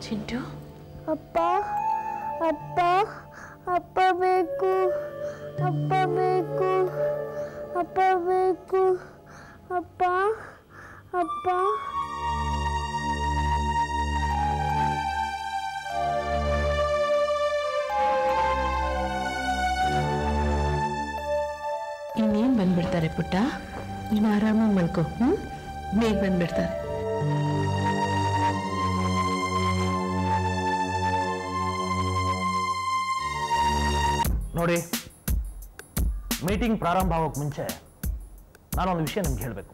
ಚಿಂಟು ಅಪ್ಪ ಅಪ್ಪ ಅಪ್ಪ ಬೇಕು ಅಪ್ಪ ಬೇಕು ಅಪ್ಪ ಬೇಕು ಅಪ್ಪ ಅಪ್ಪ ಇನ್ನೇನು ಬಂದ್ಬಿಡ್ತಾರೆ ಪುಟ್ಟ ನೀನು ಆರಾಮಾಗಿ ಮಲ್ಕೋ ಹ್ಞೂ ಬೇಗ ಬಂದ್ಬಿಡ್ತಾರೆ ನೋಡಿ ಮೀಟಿಂಗ್ ಪ್ರಾರಂಭ ಆಗೋಕ್ಕೆ ಮುಂಚೆ ನಾನೊಂದು ವಿಷಯ ನಿಮ್ಗೆ ಹೇಳಬೇಕು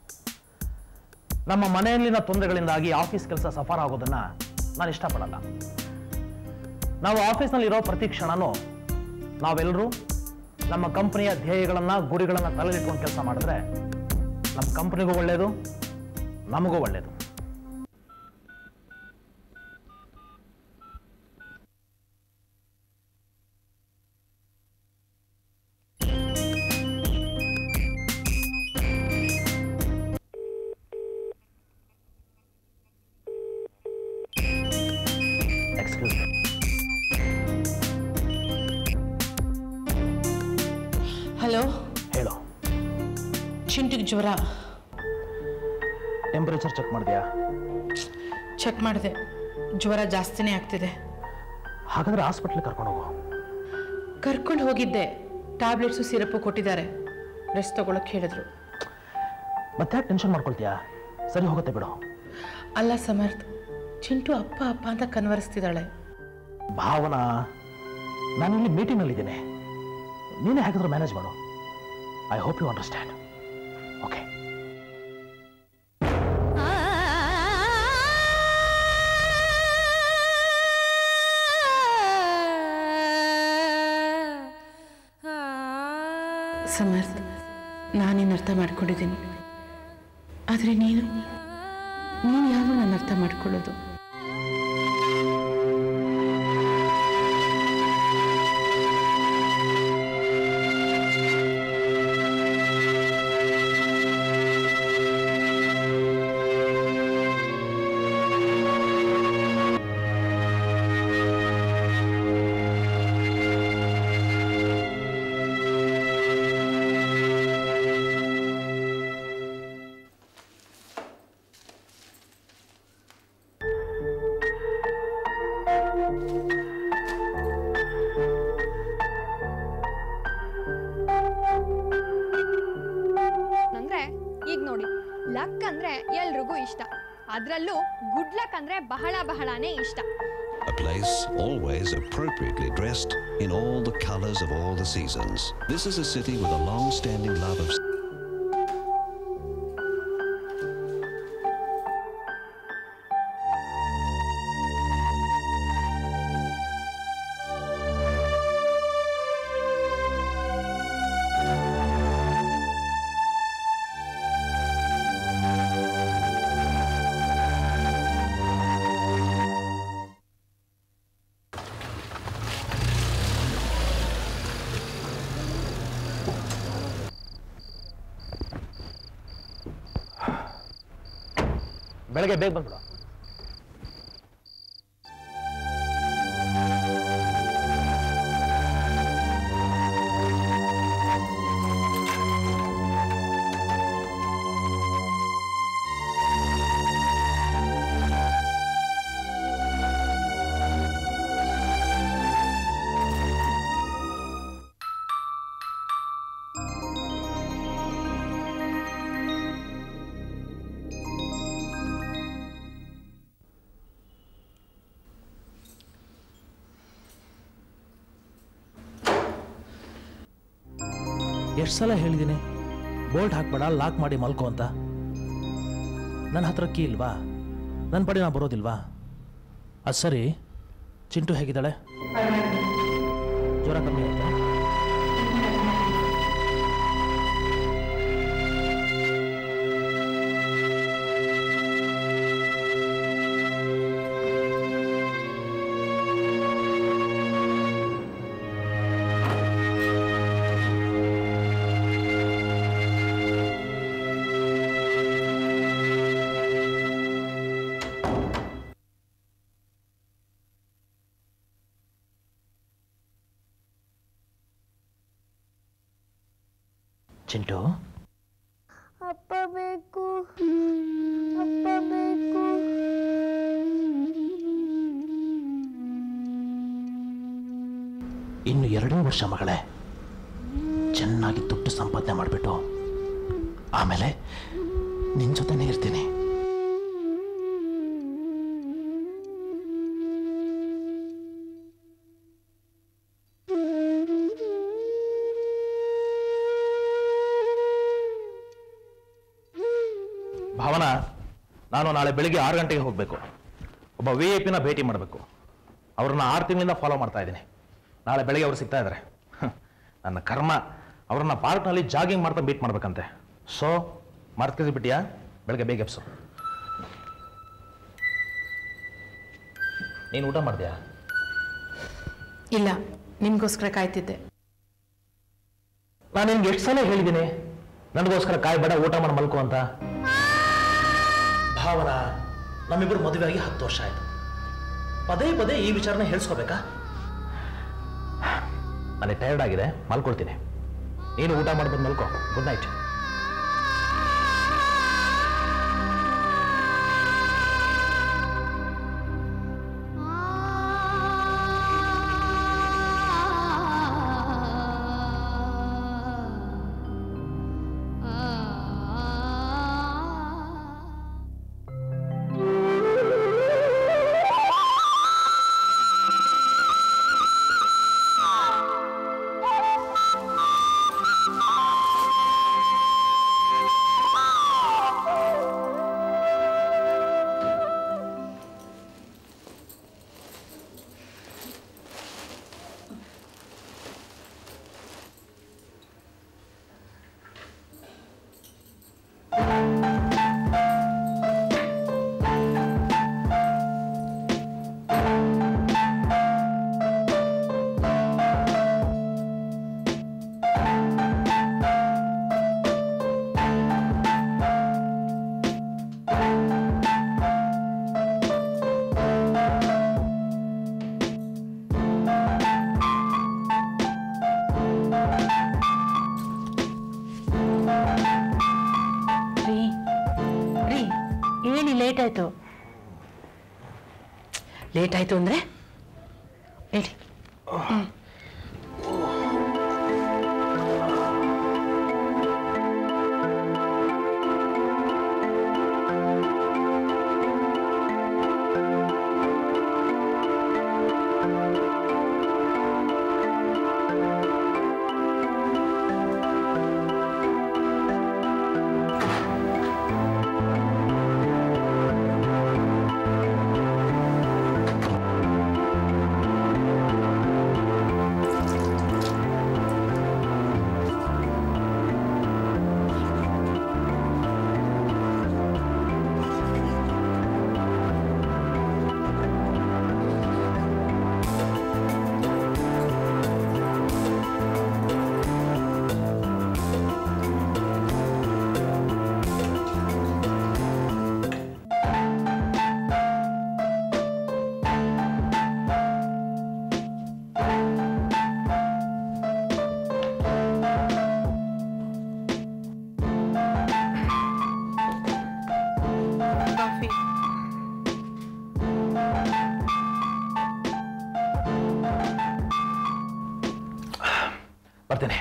ನಮ್ಮ ಮನೆಯಲ್ಲಿನ ತೊಂದರೆಗಳಿಂದಾಗಿ ಆಫೀಸ್ ಕೆಲಸ ಸಫರ್ ಆಗೋದನ್ನ ನಾನು ಇಷ್ಟಪಡಲ್ಲ ನಾವು ಆಫೀಸ್ನಲ್ಲಿರೋ ಪ್ರತಿ ಕ್ಷಣನೂ ನಾವೆಲ್ಲರೂ ನಮ್ಮ ಕಂಪನಿಯ ಧ್ಯೇಯಗಳನ್ನು ಗುರಿಗಳನ್ನು ತಲೆಲಿಟ್ಕೊಂಡು ಕೆಲಸ ಮಾಡಿದ್ರೆ ನಮ್ಮ ಕಂಪನಿಗೂ ಒಳ್ಳೆಯದು ನಮಗೂ ಒಳ್ಳೆಯದು ಎಕ್ಸ್ಕ್ಯೂಸ್ ಮೀ ಹಲೋ ಹೇಳು ಚಿಂಟಿಗೆ ಜ್ವರ ಟೆಂಪರೇಚರ್ ಚೆಕ್ ಮಾಡಿದ್ಯಾ ಚೆಕ್ ಮಾಡಿದೆ ಜ್ವರ ಜಾಸ್ತಿನೇ ಆಗ್ತಿದೆ ಹಾಗಾದ್ರೆ ಹಾಸ್ಪಿಟ್ಲಿಗೆ ಕರ್ಕೊಂಡು ಹೋಗು ಕರ್ಕೊಂಡು ಹೋಗಿದ್ದೆ ಟ್ಯಾಬ್ಲೆಟ್ಸು ಸಿರಪ್ಪು ಕೊಟ್ಟಿದ್ದಾರೆ ರೆಸ್ಟ್ ತಗೊಳಕ್ಕೆ ಹೇಳಿದ್ರು ಮತ್ತೆ ಟೆನ್ಷನ್ ಮಾಡ್ಕೊಳ್ತೀಯಾ ಸರಿ ಹೋಗುತ್ತೆ ಬಿಡು ಅಲ್ಲ ಸಮರ್ಥ್ ಚಿಂಟು ಅಪ್ಪ ಅಪ್ಪ ಅಂತ ಕನ್ವರಿಸ್ತಿದ್ದಾಳೆ ಭಾವನಾ ನಾನಿಲ್ಲಿ ಮೀಟಿಂಗ್ನಲ್ಲಿದ್ದೀನಿ ನೀನೇ ಹೇಗಾದ್ರೂ ಮ್ಯಾನೇಜ್ ಮಾಡು I hope you understand okay Samarth ನಾನೇನು ಅರ್ಥ ಮಾಡ್ಕೊಂಡಿದ್ದೀನಿ ಆದರೆ ನೀನು ನೀನು ಯಾವ ನಾನು ಅರ್ಥ ಮಾಡ್ಕೊಳ್ಳೋದು ಅಂದ್ರೆ ಈಗ ನೋಡಿ ಲಕ್ ಅಂದ್ರೆ ಎಲ್ರಿಗೂ ಇಷ್ಟ ಅದ್ರಲ್ಲೂ ಗುಡ್ ಲಕ್ ಅಂದ್ರೆ ಬಹಳ ಬಹಳನೇ ಇಷ್ಟ A place always appropriately dressed in all the colors of all the seasons. This is a city with a long standing love of ಬೆಳಗ್ಗೆ ಬೇಗ ಬಂದ್ಬಿಡು ಎಷ್ಟು ಸಲ ಹೇಳಿದ್ದೀನಿ ಬೋಲ್ಟ್ ಹಾಕ್ಬೇಡ ಲಾಕ್ ಮಾಡಿ ಮಲ್ಕೋ ಅಂತ ನನ್ನ ಹತ್ರ ಕೀ ಇಲ್ವಾ ನನ್ನ ಪಡಿ ನಾ ಬರೋದಿಲ್ವಾ ಅದು ಸರಿ ಚಿಂಟು ಹೇಗಿದ್ದಾಳೆ ಜ್ವರ ಕಮ್ಮಿ ಆಯ್ತಾ ಚಿಂಟು ಅಪ್ಪ ಬೇಕು ಅಪ್ಪ ಬೇಕು ಇನ್ನು ಎರಡೇ ವರ್ಷ ಮಗಳೇ ಚೆನ್ನಾಗಿ ದುಡ್ಡು ಸಂಪಾದನೆ ಮಾಡಿಬಿಟ್ಟು ಆಮೇಲೆ ನಿನ್ನ ಜೊತೆನೇ ಇರ್ತೀನಿ ಭಾವನಾ ನಾನು ನಾಳೆ ಬೆಳಿಗ್ಗೆ ಆರು ಗಂಟೆಗೆ ಹೋಗಬೇಕು ಒಬ್ಬ ವಿ ಐ ಪಿನ ಭೇಟಿ ಮಾಡಬೇಕು ಅವ್ರನ್ನ ಆರು ತಿಂಗಳಿಂದ ಫಾಲೋ ಮಾಡ್ತಾ ಇದ್ದೀನಿ ನಾಳೆ ಬೆಳಿಗ್ಗೆ ಅವ್ರು ಸಿಗ್ತಾ ಇದ್ದಾರೆ ಹ್ಮ್. ನನ್ನ ಕರ್ಮ ಅವ್ರನ್ನ ಪಾರ್ಕ್ನಲ್ಲಿ ಜಾಗಿಂಗ್ ಮಾಡ್ತಾ ಮೀಟ್ ಮಾಡ್ಬೇಕಂತೆ ಸೊ ಮರ್ತ್ಕಿಸಿ ಬಿಟ್ಟಿಯಾ ಬೆಳಗ್ಗೆ ಬೇಗ ಎಪ್ಸು ನೀನು ಊಟ ಮಾಡಿದ್ಯಾ ಇಲ್ಲ ನಿಮಗೋಸ್ಕರ ಕಾಯ್ತಿದ್ದೆ ನಾನು ನಿನ್ಗೆ ಎಷ್ಟು ಸಲ ಹೇಳಿದ್ದೀನಿ ನನಗೋಸ್ಕರ ಕಾಯ್ಬೇಡ ಊಟ ಮಾಡಿ ಮಲ್ಕೋ ಅಂತ ಭಾವನಾ ನಮ್ಮಿಬ್ಬರು ಮದುವೆ ಆಗಿ ಹತ್ತು ವರ್ಷ ಆಯ್ತು ಪದೇ ಪದೇ ಈ ವಿಚಾರನ ಹೇಳ್ಸ್ಕೋಬೇಕಾ ನನಗೆ ಟೈರ್ಡ್ ಆಗಿದೆ ಮಲ್ಕೊಳ್ತೀನಿ ನೀನು ಊಟ ಮಾಡ್ಬೋದು ಮಲ್ಕೋ ಗುಡ್ ನೈಟ್ ರೀ ರೀ ಏನಿ ಲೇಟ್ ಆಯ್ತು ಲೇಟ್ ಆಯ್ತು ಅಂದ್ರೆ ಹೇಳಿ ಕಾಫಿ ಬರ್ತೀನಿ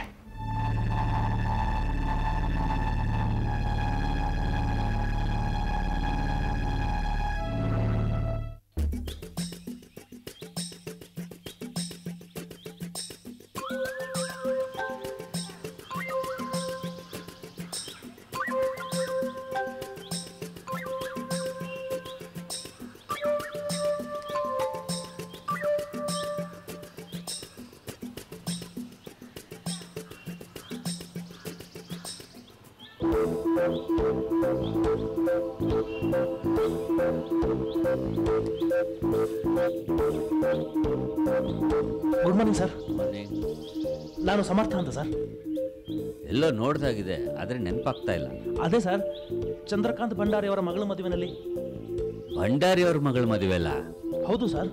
ಗುಡ್ ಮಾರ್ನಿಂಗ್ ಸರ್ ನಾನು ಸಮರ್ಥ ಅಂತ ಸರ್ ಎಲ್ಲೋ ನೋಡ್ದಾಗಿದೆ ಆದರೆ ನೆನಪಾಗ್ತಾ ಇಲ್ಲ ಅದೇ ಸರ್ ಚಂದ್ರಕಾಂತ್ ಭಂಡಾರಿ ಅವರ ಮಗಳ ಮದುವೆನಲ್ಲಿ ಭಂಡಾರಿ ಅವ್ರ ಮಗಳ ಮದುವೆ ಅಲ್ಲ ಹೌದು ಸರ್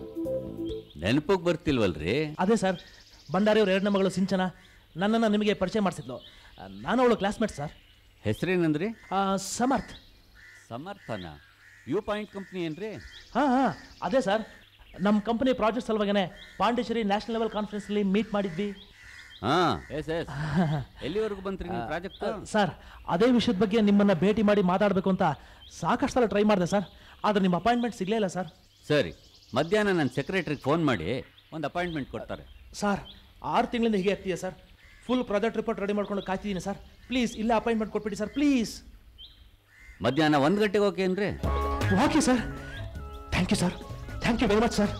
ನೆನಪಿಗೆ ಬರ್ತಿಲ್ವಲ್ರಿ ಅದೇ ಸರ್ ಭಂಡಾರಿ ಅವ್ರ ಎರಡನೇ ಮಗಳು ಸಿಂಚನ ನನ್ನನ್ನು ನಿಮಗೆ ಪರಿಚಯ ಮಾಡಿಸಿದ್ಲು ನಾನು ಅವಳು ಕ್ಲಾಸ್ಮೇಟ್ ಸರ್ ಹೆಸರೇನಂದ್ರಿ ಆ, ಸಮರ್ಥ್ ಸಮರ್ಥನ ವ್ಯೂ ಪಾಯಿಂಟ್ ಕಂಪ್ನಿ ಏನ್ರಿ ಹಾಂ ಹಾಂ ಅದೇ ಸರ್ ನಮ್ಮ ಕಂಪನಿ ಪ್ರಾಜೆಕ್ಟ್ ಸಲುವಾಗೇನೆ ಪಾಂಡಿಚೇರಿ ನ್ಯಾಷನಲ್ ಲೆವೆಲ್ ಕಾನ್ಫರೆನ್ಸ್ಲಿ ಮೀಟ್ ಮಾಡಿದ್ವಿ ಹಾ ಎಸ್ ಎಸ್ ಎಲ್ಲಿವರೆಗೂ ಬಂತ್ರಿ ನಿಮ್ಮ ಪ್ರಾಜೆಕ್ಟ್ ಸರ್ ಅದೇ ವಿಷಯದ ಬಗ್ಗೆ ನಿಮ್ಮನ್ನು ಭೇಟಿ ಮಾಡಿ ಮಾತಾಡಬೇಕು ಅಂತ ಸಾಕಷ್ಟು ಸಲ ಟ್ರೈ ಮಾಡಿದೆ ಸರ್ ಆದರೆ ನಿಮ್ಮ ಅಪಾಯಿಂಟ್ಮೆಂಟ್ ಸಿಗಲೇ ಇಲ್ಲ ಸರ್ ಸರಿ ಮಧ್ಯಾಹ್ನ ನನ್ನ ಸೆಕ್ರೆಟ್ರಿಗೆ ಫೋನ್ ಮಾಡಿ ಒಂದು ಅಪಾಯಿಂಟ್ಮೆಂಟ್ ಕೊಡ್ತಾರೆ ಸರ್ ಆರು ತಿಂಗಳಿಂದ ಹೀಗೆ ಆಗ್ತೀಯ sir full project report ready ಮಾಡ್ಕೊಂಡು ಕಾಯ್ತಿದ್ದೀನಿ ಸರ್ ಪ್ಲೀಸ್ ಇಲ್ಲೇ ಅಪಾಯಿಂಟ್ಮೆಂಟ್ ಕೊಟ್ಬಿಡಿ ಸರ್ ಪ್ಲೀಸ್ ಮಧ್ಯಾಹ್ನ ಒಂದು ಗಂಟೆಗೆ ಓಕೆನ್ರಿ okay sir thank you sir thank you very much sir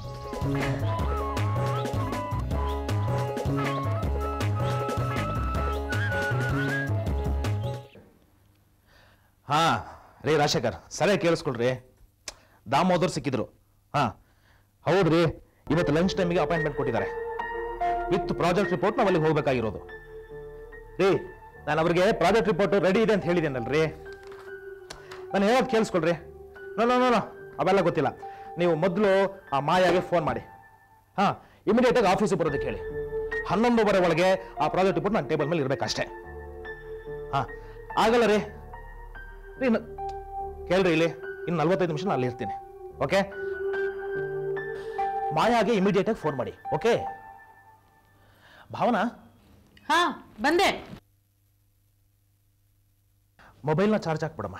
ಹಾಂ ರೀ ರಾಜಶೇಖರ್ ಸರಿಯಾಗಿ ಕೇಳಿಸ್ಕೊಳ್ರಿ ದಾಮೋದರ್ ಸಿಕ್ಕಿದ್ರು ಹಾಂ ಹೌದ್ರಿ ಇವತ್ತು ಲಂಚ್ ಟೈಮಿಗೆ ಅಪಾಯಿಂಟ್ಮೆಂಟ್ ಕೊಟ್ಟಿದ್ದಾರೆ ವಿತ್ ಪ್ರಾಜೆಕ್ಟ್ ರಿಪೋರ್ಟ್ ನಾವು ಅಲ್ಲಿಗೆ ಹೋಗ್ಬೇಕಾಗಿರೋದು ರೀ ನಾನು ಅವ್ರಿಗೆ ಪ್ರಾಜೆಕ್ಟ್ ರಿಪೋರ್ಟ್ ರೆಡಿ ಇದೆ ಅಂತ ಹೇಳಿದ್ದೇನಲ್ರಿ ನಾನು ಹೇಳೋದು ಕೇಳಿಸ್ಕೊಳ್ರಿ ನೋ ನೋ ನೋ ನೋ ಅವೆಲ್ಲ ಗೊತ್ತಿಲ್ಲ ನೀವು ಮೊದಲು ಆ ಮಾಯಾಗೆ ಫೋನ್ ಮಾಡಿ ಹಾಂ ಇಮಿಡಿಯೇಟಾಗಿ ಆಫೀಸಿಗೆ ಬರೋದಕ್ಕೆ ಹೇಳಿ ಹನ್ನೊಂದುವರೆ ಒಳಗೆ ಆ ಪ್ರಾಜೆಕ್ಟ್ ರಿಪೋರ್ಟ್ ನನ್ನ ಟೇಬಲ್ ಮೇಲೆ ಇರಬೇಕಷ್ಟೇ ಹಾಂ ಆಗಲ್ಲ ರೀ ರೀ ನ- ಕೇಳ್ರಿ ಇಲ್ಲಿ ಇನ್ನು ನಲ್ವತ್ತೈದು ನಿಮಿಷ ನಾನು ಅಲ್ಲಿ ಇರ್ತೀನಿ ಓಕೆ ಮಾಯಾಗೆ ಇಮಿಡಿಯೇಟಾಗಿ ಫೋನ್ ಮಾಡಿ ಓಕೆ ಭಾವನಾ ಹಾ ಬಂದೆ ಮೊಬೈಲ್ನ ಚಾರ್ಜ್ ಹಾಕ್ಬಿಡಮ್ಮ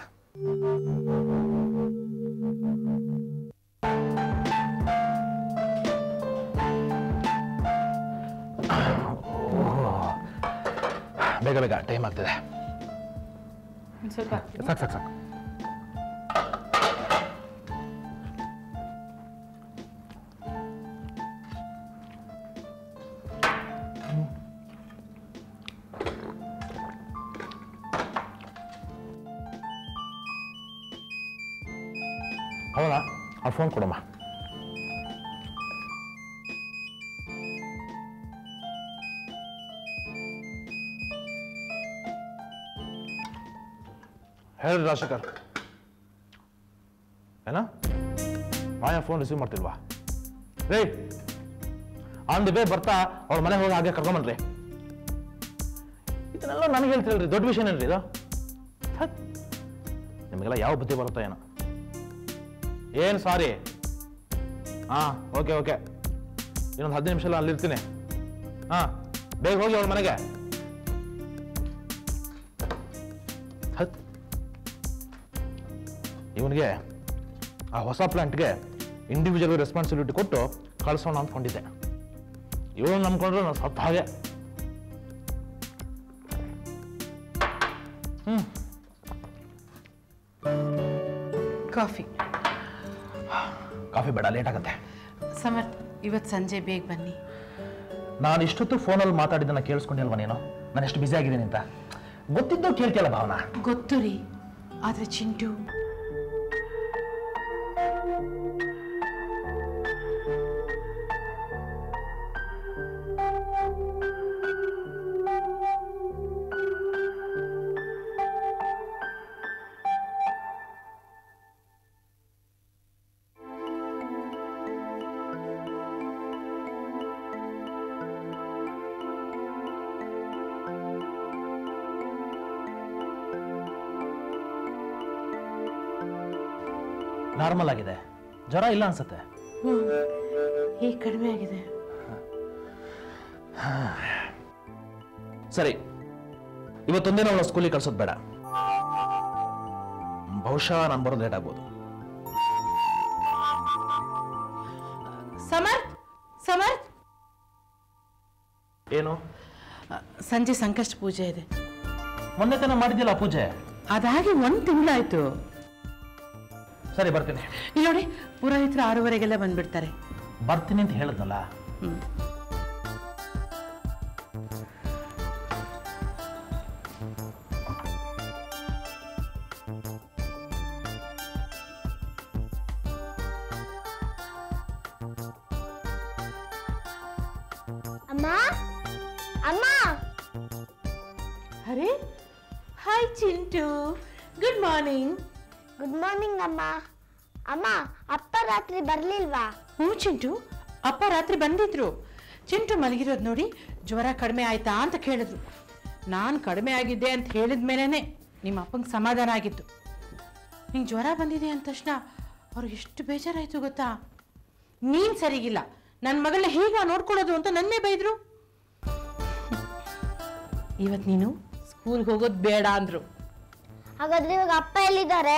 ಬೇಗ ಬೇಗ ಟೈಮ್ ಆಗ್ತಿದೆ ಒಂದ್ ಸ್ವಲ್ಪ ಸಾಕು ಸಾಕು ಸಾಕು ಹೌದಾ ಆ ಫೋನ್ ಕೊಡಮ್ಮ ಹೇಳ್ರಿ ರಾಜಶೇಖರ್ ಏನ ಮಾಯಾ ಫೋನ್ ರಿಸೀವ್ ಮಾಡ್ತಿಲ್ವಾ ರೇ ಆನ್ ದಿ ವೇ ಬರ್ತಾ ಅವ್ರ ಮನೆಗೆ ಹೋಗಿ ಹಾಗೆ ಕರ್ಕೊಂಬನ್ರಿ ಇದನ್ನೆಲ್ಲ ನನಗೆ ಹೇಳ್ತಿರಲ್ರಿ ದೊಡ್ಡ ವಿಷಯ ಏನ್ರಿ ಇದು ಥತ್. ನಿಮಗೆಲ್ಲ ಯಾವ ಬುದ್ಧಿ ಬರುತ್ತೋ ಏನೋ ಏನು ಸಾರಿ ಹಾಂ ಓಕೆ ಓಕೆ ಇನ್ನೊಂದು ಹದಿನೈದು ನಿಮಿಷ ಅಲ್ಲಿರ್ತೀನಿ ಹಾಂ ಬೇಗ ಹೋಗಿ ಅವ್ರ ಮನೆಗೆ ಹತ್ ಇವನಿಗೆ ಆ ಹೊಸ ಪ್ಲಾಂಟ್ಗೆ ಇಂಡಿವಿಜುವಲ್ ರೆಸ್ಪಾನ್ಸಿಬಿಲಿಟಿ ಕೊಟ್ಟು ಕಳಿಸೋಣ ಅಂದ್ಕೊಂಡಿದ್ದೆ ಇವನು ನಂಬ್ಕೊಂಡ್ರೆ ನಾನು ಸತ್ತ ಹಾಗೆ ಕಾಫಿ ಕಾಫಿ ಬೇಡ ಲೇಟ್ ಆಗುತ್ತೆ ಸಮರ್ಥ್ ಇವತ್ತು ಸಂಜೆ ಬೇಗ ಬನ್ನಿ ನಾನು ಇಷ್ಟೊತ್ತು ಫೋನಲ್ಲಿ ಮಾತಾಡಿದ್ದನ್ನ ಕೇಳಿಸ್ಕೊಂಡಿಲ್ವ ನೀನು ನಾನು ಎಷ್ಟು ಬ್ಯುಸಿ ಆಗಿದ್ದೀನಿ ಅಂತ ಗೊತ್ತಿದ್ದು ಕೇಳ್ತಿಯಲ್ಲ ಭಾವನಾ ಗೊತ್ತು ರೀ ಆದ್ರೆ ಚಿಂಟು ನಾರ್ಮಲ್ ಆಗಿದೆ ಜ್ವರ ಇಲ್ಲ ಅನ್ಸುತ್ತೆ ಈಗ ಕಡಿಮೆ ಆಗಿದೆ ಸರಿ ಇವತ್ತೊಂದಿನ ಅವಳ ಸ್ಕೂಲಿಗೆ ಕಳ್ಸೋದು ಬೇಡ ಬಹುಶಃ ನಾನು ಬರೋದು ಲೇಟ್ ಆಗ್ಬೋದು ಸಮರ್ಥ್ ಸಮರ್ಥ್ ಏನು ಸಂಜೆ ಸಂಕಷ್ಟ ಪೂಜೆ ಇದೆ ಮೊನ್ನೆ ತನ ಮಾಡಿದ್ದಿಲ್ಲ ಪೂಜೆ ಅದಾಗಿ ಒಂದು ತಿಂಗಳಾಯ್ತು ಸರಿ ಬರ್ತೀನಿ ಇಲ್ಲಿ ನೋಡಿ ಪುರೋಹಿತರು ಆರೂವರೆಗೆಲ್ಲ ಬಂದ್ಬಿಡ್ತಾರೆ ಬರ್ತೀನಿ ಅಂತ ಹೇಳಿದ್ನಲ್ಲ ಹ್ಮ್. ಅಮ್ಮ ಅಮ್ಮ ಅರೆ hi Chintu good morning good morning ಅಮ್ಮ ಅಮ್ಮ ಅಪ್ಪ ರಾತ್ರಿ ಬರ್ಲಿಲ್ವಾ ಹ್ಞೂ ಚಿಂಟು ಅಪ್ಪ ರಾತ್ರಿ ಬಂದಿದ್ರು ಚಿಂಟು ಮಲಗಿರೋದು ನೋಡಿ ಜ್ವರ ಕಡಿಮೆ ಆಯ್ತಾ ಅಂತ ಕೇಳಿದ್ರು ನಾನು ಕಡಿಮೆ ಆಗಿದ್ದೆ ಅಂತ ಹೇಳಿದ ಮೇಲೇ ನಿಮ್ಮ ಅಪ್ಪಂಗೆ ಸಮಾಧಾನ ಆಗಿತ್ತು ನಿಂಗೆ ಜ್ವರ ಬಂದಿದೆ ಅಂದ ತಕ್ಷಣ ಅವ್ರಿಗೆ ಎಷ್ಟು ಬೇಜಾರಾಯಿತು ಗೊತ್ತಾ ನೀನು ಸರಿಗಿಲ್ಲ ನನ್ನ ಮಗಳನ್ನ ಹೇಗ ನೋಡ್ಕೊಳ್ಳೋದು ಅಂತ ನನ್ನೇ ಬೈದ್ರು ಇವತ್ತು ನೀನು ಸ್ಕೂಲ್ಗೆ ಹೋಗೋದು ಬೇಡ ಅಂದ್ರು ಹಾಗಾದ್ರೆ ಇವಾಗ ಅಪ್ಪ ಎಲ್ಲಿದ್ದಾರೆ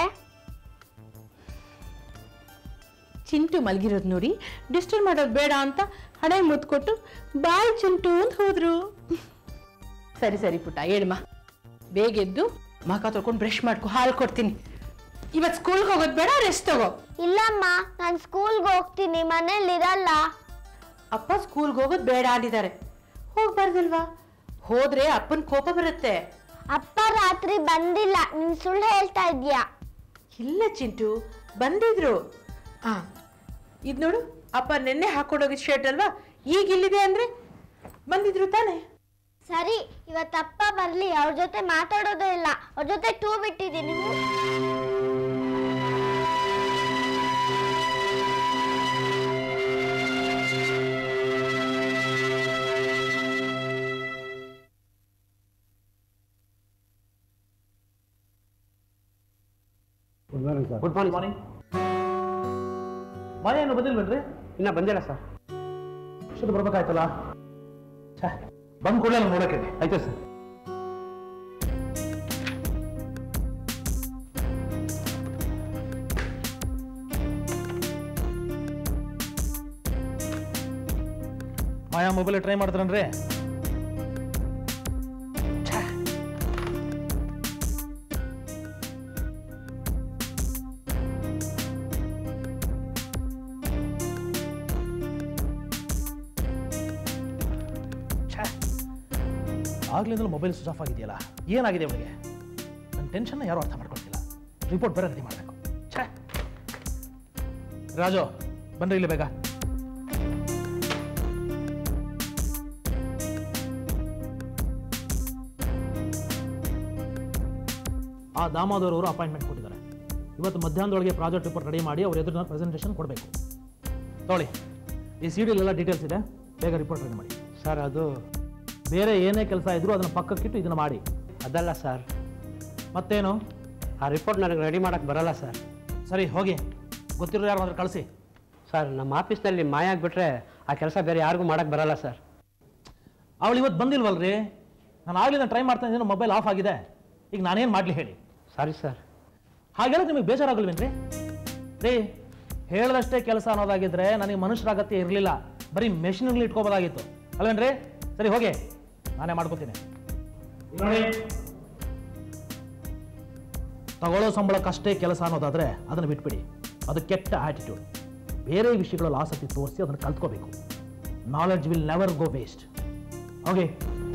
ಚಿಂಟು ಮಲಗಿರೋದು ನೋಡಿ ಡಿಸ್ಟರ್ಬ್ ಮಾಡೋದು ಬೇಡ ಅಂತ ಹಣೆ ಮುತ್ತು ಕೊಟ್ಟು ಬಾಯ್ ಚಿಂಟು ಅಂತ ಹೋದ್ರು ಸರಿ ಸರಿ ಪುಟ್ಟ ಹೇಳಮ್ಮ ಬೇಗ ಎದ್ದು ಮಕ ತೊಳ್ಕೊಂಡು ಬ್ರಷ್ ಮಾಡ್ಕೊ ಹಾಲು ಕೊಡ್ತೀನಿ ಇವತ್ತು ಸ್ಕೂಲ್ಗೆ ಹೋಗೋದು ಬೇಡ ರೆಸ್ಟ್ ತಗೋ ಇಲ್ಲಮ್ಮ ನಾನು ಸ್ಕೂಲ್ಗೆ ಹೋಗ್ತೀನಿ ಮನೇಲಿ ಇರಲ್ಲ ಅಪ್ಪ ಸ್ಕೂಲ್ಗೆ ಹೋಗೋದು ಬೇಡ ಅಂದಿದ್ದಾರೆ ಹೋಗ್ಬಾರ್ದಲ್ವಾ ಹೋದ್ರೆ ಅಪ್ಪನ ಕೋಪ ಬರುತ್ತೆ ಅಪ್ಪ ರಾತ್ರಿ ಬಂದಿಲ್ಲ ನೀನ್ ಸುಳ್ಳು ಹೇಳ್ತಾ ಇದ್ಯಾ ಇಲ್ಲ ಚಿಂಟು ಬಂದಿದ್ರು ಆ ಇದು ನೋಡು ಅಪ್ಪ ನಿನ್ನೆ ಹಾಕೊಂಡೋಗಿದ್ ಶರ್ಟ್ ಅಲ್ವಾ ಈಗ ಇಲ್ಲಿದೆ ಅಂದ್ರೆ ಬಂದಿದ್ರು ತಾನೇ ಸರಿ ಇವತ್ತು ಅಪ್ಪ ಬರ್ಲಿ ಅವ್ರ ಜೊತೆ ಮಾತಾಡೋದೇ ಇಲ್ಲ ಅವ್ರ ಜೊತೆ ಟೂ ಬಿಟ್ಟಿದ್ದೀನಿ good morning sir good morning morning ಮನೆ ಏನು ಬಂದಿಲ್ವೇನ್ರಿ ಇನ್ನ ಬಂದಿಲ್ಲ ಸರ್ ಇಷ್ಟು ಬರ್ಬೇಕಾಯ್ತಲ್ಲ ಛೇ ಬಂದ್ ಕೂಡಲೇ ನಾನು ನೋಡಕ್ಕೆ ಆಯ್ತು ಸರ್ ಮಾಯಾ ಮೊಬೈಲ್ ಟ್ರೈ ಮಾಡ್ತಾರನ್ರಿ ಆಗ್ಲಿಂದಲೂ ಮೊಬೈಲ್ ಸ್ವಿಚ್ ಆಫ್ ಆಗಿದೆಯಲ್ಲ ಏನಾಗಿದೆ ಅವನಿಗೆ ನನ್ನ ಟೆನ್ಷನ್ನ ಯಾರು ಅರ್ಥ ಮಾಡ್ಕೊಳ್ತಿಲ್ಲ ರಿಪೋರ್ಟ್ ಬೇರೆ ರೆಡಿ ಮಾಡಬೇಕು ಛೇ ರಾಜು ಬನ್ರಿ ಇಲ್ಲಿ ಬೇಗ ಆ ದಾಮೋದರ್ ಅವರು ಅಪಾಯಿಂಟ್ಮೆಂಟ್ ಕೊಟ್ಟಿದ್ದಾರೆ ಇವತ್ತು ಮಧ್ಯಾಹ್ನದೊಳಗೆ ಪ್ರಾಜೆಕ್ಟ್ ರಿಪೋರ್ಟ್ ರೆಡಿ ಮಾಡಿ ಅವ್ರ ಎದುರಿನ ಪ್ರೆಸೆಂಟೇಷನ್ ಕೊಡಬೇಕು ತೊಗೊಳ್ಳಿ ಈ ಸಿ ಡಿಲೆಲ್ಲ ಡೀಟೇಲ್ಸ್ ಇದೆ ಬೇಗ ರಿಪೋರ್ಟ್ ರೆಡಿ ಮಾಡಿ ಸರ್ ಅದು ಬೇರೆ ಏನೇ ಕೆಲಸ ಇದ್ರೂ ಅದನ್ನು ಪಕ್ಕಕ್ಕಿಟ್ಟು ಇದನ್ನು ಮಾಡಿ ಅದಲ್ಲ ಸರ್ ಮತ್ತೇನು ಆ ರಿಪೋರ್ಟ್ ನನಗೆ ರೆಡಿ ಮಾಡಕ್ಕೆ ಬರಲ್ಲ ಸರ್ ಸರಿ ಹೋಗಿ ಗೊತ್ತಿರೋ ಯಾರು ಅಂದ್ರೆ ಕಳಿಸಿ ಸರ್ ನಮ್ಮ ಆಫೀಸ್ನಲ್ಲಿ ಮಾಯ ಆಗಿಬಿಟ್ರೆ ಆ ಕೆಲಸ ಬೇರೆ ಯಾರಿಗೂ ಮಾಡಕ್ಕೆ ಬರಲ್ಲ ಸರ್ ಅವಳು ಇವತ್ತು ಬಂದಿಲ್ವಲ್ರಿ ನಾನು ಆಗ್ಲಿಂದ ಟ್ರೈ ಮಾಡ್ತಾ ಇದ್ದೀನಿ ಮೊಬೈಲ್ ಆಫ್ ಆಗಿದೆ ಈಗ ನಾನೇನು ಮಾಡಲಿ ಹೇಳಿ ಸಾರಿ ಸರ್ ಹಾಗೆಲ್ಲ ನಿಮಗೆ ಬೇಜಾರಾಗಲ್ವೇನ್ರಿ ರೀ ಹೇಳ್ದಷ್ಟೇ ಕೆಲಸ ಅನ್ನೋದಾಗಿದ್ರೆ ನನಗೆ ಮನುಷ್ಯರ ಅಗತ್ಯ ಇರಲಿಲ್ಲ ಬರೀ ಮೆಷಿನ್ಗಳು ಇಟ್ಕೋಬೋದಾಗಿತ್ತು ಅಲ್ವೇನ್ರಿ ಸರಿ ಹೋಗಿ ನಾನೇ ಮಾಡ್ಕೋತೀನಿ ಈಗ ನೋಡಿ ತಗೊಳ್ಳೋ ಸಂಬಳಕ್ಕಷ್ಟೇ ಕೆಲಸ ಅನ್ನೋದಾದ್ರೆ ಅದನ್ನು ಬಿಟ್ಬಿಡಿ ಅದು ಕೆಟ್ಟ ಆಟಿಟ್ಯೂಡ್ ಬೇರೆ ವಿಷಯಗಳಲ್ಲಿ ಆಸಕ್ತಿ ತೋರಿಸಿ ಅದನ್ನು ಕಲ್ತ್ಕೋಬೇಕು knowledge will never go waste okay